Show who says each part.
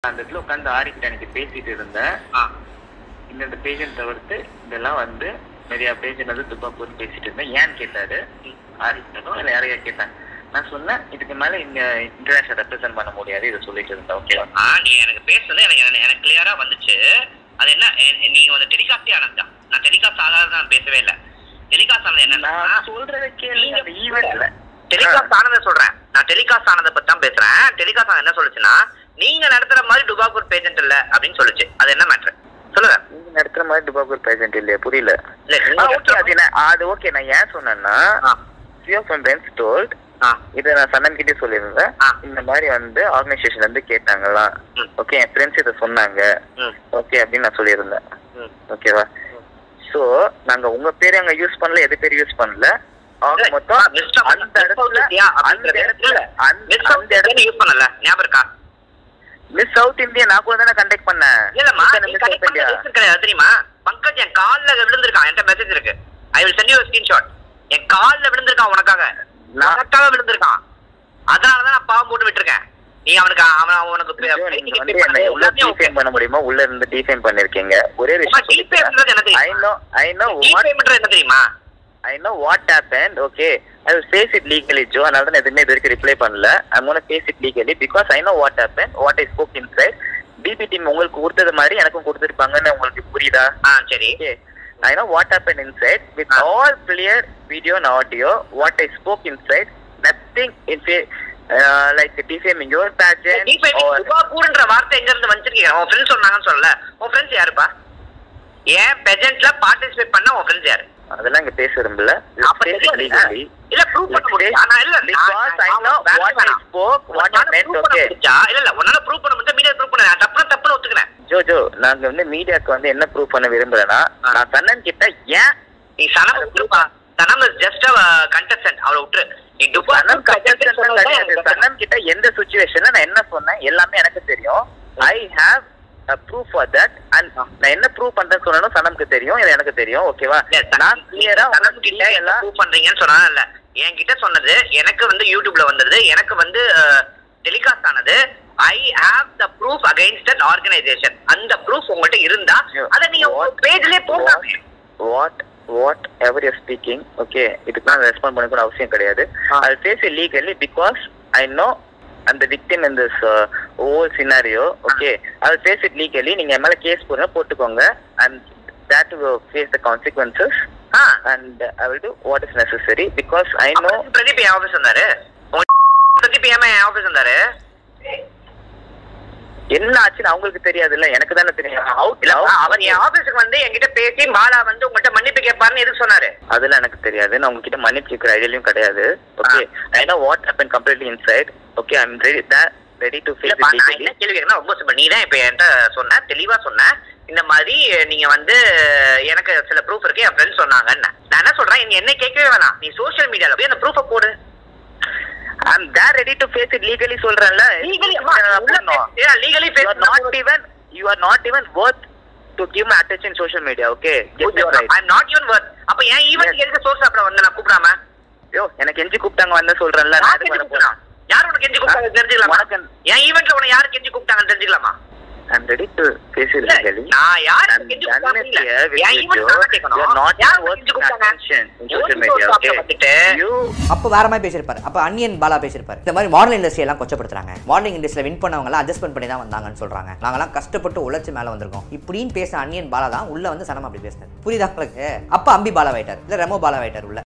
Speaker 1: அந்த இடத்துல உட்காந்து ஆரிக்கிட்ட எனக்கு பேசிட்டு இருந்தேன்
Speaker 2: ஆ
Speaker 1: இந்த இந்த பேஷண்ட் தவிர்த்து இதெல்லாம் வந்து நிறைய பேஷண்ட் வந்து துப்பாக்கூர் பேசிட்டு இருந்தேன் ஏன்னு கேட்டாரு ஆரிக்கிட்டனும் இல்லை யாரையா கேட்டாங்க நான் சொன்னேன் இதுக்கு மேல இங்க இன்டர்நேஷனல் ரெப்ரசென்ட் பண்ண முடியாது இதை சொல்லிட்டு இருந்தேன் ஓகேவா
Speaker 2: ஆ நீ எனக்கு பேசுனது எனக்கு எனக்கு- எனக்கு கிளியரா வந்துச்சு அது என்ன எ- நீங்க வந்து டெலிகாஸ்டே ஆனது தான் நான் டெலிகாஸ்ட் ஆகாத நான் பேசவே இல்லை டெலிகாஸ்ட் ஆனது என்னன்னா
Speaker 1: நான் சொல்றத கேளு அந்த ஈவெண்ட்ல
Speaker 2: டெலிகாஸ்ட் ஆனதை சொல்றேன் நான் டெலிகாஸ்ட் ஆனதை பத்தி தான் பேசுறேன் டெலிகாஸ்ட் ஆனது என்ன சொல்லுச்சுன்னா நீங்க நடத்துற மாதிரி டுபாக்கூர் பேஷண்ட் இல்ல அப்படின்னு சொல்லுச்சு அது என்ன மேட்ரு சொல்லுங்க
Speaker 1: நீங்க நடத்துற மாதிரி துபாக்கூர் பேஷண்ட் இல்லையா புரியல
Speaker 2: இல்ல நீங்க
Speaker 1: ஓகே
Speaker 2: நடத்துற
Speaker 1: அது நான் அது ஓகே நான் ஏன் சொன்னேன்னா
Speaker 2: ஆ,
Speaker 1: few of my friends told
Speaker 2: ஆ,
Speaker 1: இதை நான் சன்னன் கிட்டே சொல்லியிருந்தேன்
Speaker 2: ஆ.
Speaker 1: இந்த மாதிரி வந்து ஆர்கனைசேஷன்ல இருந்து கேட்டாங்களாம்
Speaker 2: ம்.
Speaker 1: ஓகே என் ஃப்ரெண்ட்ஸ் இதை சொன்னாங்க
Speaker 2: ம்,
Speaker 1: ஓகே அப்படின்னு நான் சொல்லியிருந்தேன்
Speaker 2: ம்.
Speaker 1: ஓகேவா சோ நாங்க உங்க பேர் அங்க யூஸ் பண்ணல எது பேர் யூஸ் பண்ணல அவங்க
Speaker 2: இல்ல,
Speaker 1: மொத்தம்
Speaker 2: ஆ, Mr.
Speaker 1: அந்த இடத்துல
Speaker 2: South India
Speaker 1: அந்த
Speaker 2: அப்படிங்கிறது
Speaker 1: இடத்துல
Speaker 2: இல்ல.
Speaker 1: அந்த
Speaker 2: Miss South
Speaker 1: அந்த இடத்துல
Speaker 2: India use பண்ணல ஞாபகம் இருக்கா
Speaker 1: மிஸ் சவுத் இந்தியா நான் கூட தானே கண்டக்ட் பண்ணேன்
Speaker 2: இல்லம்மா
Speaker 1: இத்தனை
Speaker 2: நீ
Speaker 1: Miss
Speaker 2: கனெக்ட்
Speaker 1: South
Speaker 2: பண்ண
Speaker 1: India.
Speaker 2: ரீசன் கிடையாது தெரியுமா பங்கஜ் என் கால்ல விழுந்திருக்கான் என்கிட்ட மெசேஜ் இருக்கு I will send you screenshot என் கால்ல விழுந்திருக்கான் உனக்காக
Speaker 1: நான்-
Speaker 2: உனக்காக விழுந்திருக்கான் அதனால தான் நான் பாவம் போட்டு விட்டுருக்கேன் நீ அவனுக்கு அவன் அவனுக்கு பே-
Speaker 1: ஜோ,
Speaker 2: flight
Speaker 1: நீங்க
Speaker 2: ticket
Speaker 1: வந்து
Speaker 2: pay
Speaker 1: என்னை
Speaker 2: பண்ணது
Speaker 1: உள்ள
Speaker 2: எல்லாமே okay.
Speaker 1: டிஃபைன் பண்ண முடியுமா உள்ள இருந்து டிஃபைன் பண்ணிருக்கீங்க ஒரே
Speaker 2: அம்மா, defame பண்றது என்ன தெரியுமா?
Speaker 1: I know I know what
Speaker 2: Defame பண்றது என்ன தெரியுமா
Speaker 1: I know what happen okay I will face it legally Joe அதனால தான் நான் எதுவுமே இது வரைக்கும் ரிப்ளை பண்ணல I gonna face it legally because I know what happen what I spoke inside BB team உங்களுக்கு கொடுத்தது மாதிரி எனக்கும் கொடுத்துருப்பாங்கன்னு உங்களுக்கு புரியுதா
Speaker 2: ஆ சரி
Speaker 1: okay i know what happened inside with
Speaker 2: Ah.
Speaker 1: all clear video and audio what i spoke inside nothing in fa- uh, like defaming your pageant
Speaker 2: Defaming
Speaker 1: or
Speaker 2: துபாக்கூர்ன்ற வார்த்தை எங்க இருந்து வந்துருக்கீங்க உன் ஃப்ரெண்ட்ஸ் சொன்னாங்கன்னு சொல்லல உன் ஃப்ரெண்ட்ஸ் யாருப்பா ஏன் பெஜென்ட்ல பார்ட்டிசிபேட் பண்ண உன் ஃப்ரெண்ட்ஸ் யாரு
Speaker 1: அதெல்லாம் இங்க பேச விரும்பல
Speaker 2: அப்ப தெரியாது. இல்ல ப்ரூவ் பண்ண முடியும் ஆனா இல்ல
Speaker 1: because i know what i spoke what i meant okay
Speaker 2: இல்ல இல்ல உன்னால ப்ரூவ் பண்ண முடியும் மீடியா ப்ரூவ் பண்ண நான் தப்புனா தப்புன்னு ஒத்துக்கிறேன்
Speaker 1: ஜோ ஜோ நாங்க வந்து மீடியாக்கு வந்து என்ன ப்ரூவ் பண்ண விரும்புறேன்னா
Speaker 2: Ah.
Speaker 1: நான் கண்ணன் கிட்ட ஏன்
Speaker 2: நீ சனம் விட்டுருப்பா Sanam is just a contestant அவளை விட்டுரு நீ
Speaker 1: சனம்
Speaker 2: டுபாக்கூர்
Speaker 1: கிடையாது சனம் கிட்ட எந்த சுச்சுவேஷன்ல நான் என்ன சொன்னேன் எல்லாமே எனக்கு தெரியும் I have proof for that and நான் என்ன ப்ரூவ் பண்றேன்னு சொன்னாலும் சனம்க்கு தெரியும் இது எனக்கு தெரியும் ஓகேவா நான் கிளியரா
Speaker 2: சனம் கிட்ட
Speaker 1: எல்லாம்
Speaker 2: ப்ரூவ் பண்றீங்கன்னு சொன்னா இல்ல என்கிட்ட சொன்னது எனக்கு வந்து யூடியூப்ல வந்தது எனக்கு வந்து டெலிகாஸ்ட் ஆனது I have the proof against an organisation அந்த ப்ரூஃப் உங்கள்கிட்ட இருந்தா அதை நீங்க உங்க பேஜ்லயே போடலாமே
Speaker 1: what whatever you speaking okay இதுக்கு நான் ரெஸ்பாண்ட் பண்ண அவசியம் கிடையாது
Speaker 2: Ah.
Speaker 1: I face legally because I know அந்த விக்டிம் இந்த whole scenario okay I face it legally நீங்க என் மேல கேஸ் போடுங்க போட்டுக்கோங்க and that face the consequences
Speaker 2: ah
Speaker 1: and I will do what is necessary because I know
Speaker 2: அப்புறம் பிரதீப் என் office வந்தாரு உங்க பிரதீப் ஏமா என் ஆபீஸ் வந்தாரு
Speaker 1: என்ன ஆச்சுன்னு அவங்களுக்கு தெரியாதுல்ல எனக்கு தானே தெரியும் How
Speaker 2: இல்ல
Speaker 1: how-
Speaker 2: அவர் என் ஆபீஸுக்கு வந்து என்கிட்ட பேசி பாலா வந்து உங்கள்கிட்ட மன்னிப்பு கேட்பாருன்னு எதுக்கு சொன்னாரு
Speaker 1: அதெல்லாம் எனக்கு தெரியாது நான் உங்ககிட்ட மன்னிப்பு கேட்கிற ஐடியாலையும் கிடையாது okay I know what happen completely inside okay I am ready ready to face
Speaker 2: இல்லப்பா, நான் என்ன கேள்வி கேட்கறேன்னா ரொம்ப சிம்பிள் நீ தான் இப்ப என்கிட்ட சொன்ன தெளிவா சொன்ன இந்த மாதிரி நீங்க வந்து எனக்கு சில ப்ரூஃப் இருக்கு என் ஃப்ரெண்ட்ஸ் சொன்னாங்கன்னு நான் என்ன சொல்றேன் நீ என்ன கேட்கவே வேணாம் நீ சோஷியல் மீடியால போய் அந்த ப்ரூஃபை போடு
Speaker 1: I am there ready to face it legally சொல்றேன்ல
Speaker 2: legally legally
Speaker 1: you are not even you are not even worth to give my attention in social media okay get it right
Speaker 2: I not even worth அப்ப என் event எதுக்கு source சாப்பிட வந்து நான் கூப்பிடாம
Speaker 1: யோ எனக்கு எஞ்சி கூப்பிட்டாங்க வந்து சொல்றேன்ல நான்
Speaker 2: யார்
Speaker 1: எதுக்கு
Speaker 2: கெஞ்சி
Speaker 1: வர போறேன்
Speaker 2: கூப்பிட்டாங்க யார் உனக்கு கெஞ்சி கூப்பிட்டாங்க தெரிஞ்சுக்கலாமா
Speaker 1: உனக்கு-
Speaker 2: என் ஈவென்ட்ல உன யார் கெஞ்சி கூப்பிட்டாங்கன்னு தெரிஞ்சுக்கலாமா
Speaker 1: I am ready to face it
Speaker 2: இல்ல,
Speaker 1: லீகலி
Speaker 2: நான் யார்
Speaker 1: I'm
Speaker 2: கெஞ்சி
Speaker 1: done
Speaker 2: கூப்பிட்டாங்க
Speaker 1: it
Speaker 2: இல்ல.
Speaker 1: here with
Speaker 2: என்
Speaker 1: you,
Speaker 2: ஈவென்ட்
Speaker 1: Joe.
Speaker 2: நான் கேட்கணும்
Speaker 1: You're not
Speaker 2: யார்
Speaker 1: worth
Speaker 2: கெஞ்சி
Speaker 1: my
Speaker 2: கூப்பிட்டாங்க
Speaker 1: attention in social
Speaker 2: ஒரு
Speaker 1: media,
Speaker 2: source
Speaker 1: okay?
Speaker 2: வந்துட்டு
Speaker 1: You
Speaker 3: அப்போ வேற மாதிரி பேசியிருப்பாரு அப்போ அன்னியன் பாலா பேசியிருப்பாரு இந்த மாதிரி மாடல் இண்டஸ்ட்ரி எல்லாம் கொச்சப்படுத்துறாங்க மாடலிங் இண்டஸ்ட்ரியில் வின் பண்ணவங்க எல்லாம் அட்ஜஸ்ட்மெண்ட் பண்ணி தான் வந்தாங்கன்னு சொல்றாங்க நாங்கெல்லாம் கஷ்டப்பட்டு உழைச்சு மேலே வந்திருக்கோம் இப்படின்னு பேசின அன்னியன் பாலா தான் உள்ள வந்து சனம் அப்படி பேசினார் புரியுதா உங்களுக்கு அப்போ அம்பி பாலா ஆயிட்டார் இல்லை ரெமோ பாலா ஆயிட்டார் உள்ள